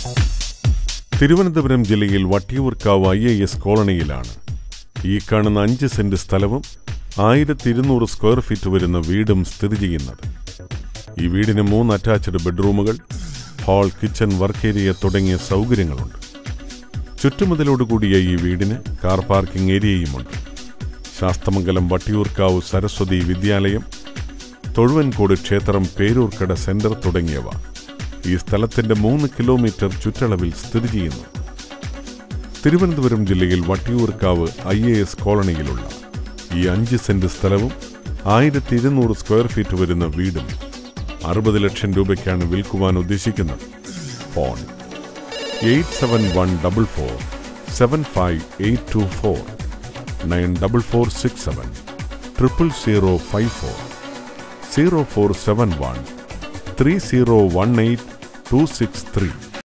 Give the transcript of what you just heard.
തിരുവനന്തപുരം ജില്ലയിൽ Vattiyoorkavu I A S കോളനിയിലാണ് ഈ കാണുന്ന അഞ്ച് സെന്റ് സ്ഥലവും ആയിരത്തി ഇരുന്നൂറ് സ്ക്വയർ ഫീറ്റ് വരുന്ന വീടും സ്ഥിതി ചെയ്യുന്നത് ഈ വീടിന് മൂന്ന് അറ്റാച്ച്ഡ് ബെഡ്റൂമുകൾ ഹാൾ കിച്ചൺ വർക്ക് ഏരിയ തുടങ്ങിയ സൗകര്യങ്ങളുണ്ട് ചുറ്റുമതിലോടുകൂടിയ ഈ വീടിന് കാർ പാർക്കിംഗ് ഏരിയയുമുണ്ട് ശാസ്തമംഗലം വട്ടിയൂർക്കാവ് സരസ്വതി വിദ്യാലയം തൊഴുവൻകോട് ക്ഷേത്രം പേരൂർക്കട സെന്റർ തുടങ്ങിയവ ഈ സ്ഥലത്തിന്റെ മൂന്ന് കിലോമീറ്റർ ചുറ്റളവിൽ സ്ഥിതി ചെയ്യുന്നു തിരുവനന്തപുരം ജില്ലയിൽ വട്ടിയൂർക്കാവ് ഐ എ എസ് കോളനിയിലുള്ള ഈ അഞ്ച് സെന്റ് സ്ഥലവും ആയിരത്തി ഇരുന്നൂറ് സ്ക്വയർ ഫീറ്റ് വരുന്ന വീടും അറുപത് ലക്ഷം രൂപയ്ക്കാണ് വിൽക്കുവാൻ ഉദ്ദേശിക്കുന്നത് phone eight seven one double four seven five eight two four nine double four six seven triple zero five four zero four seven one three zero one eight two six three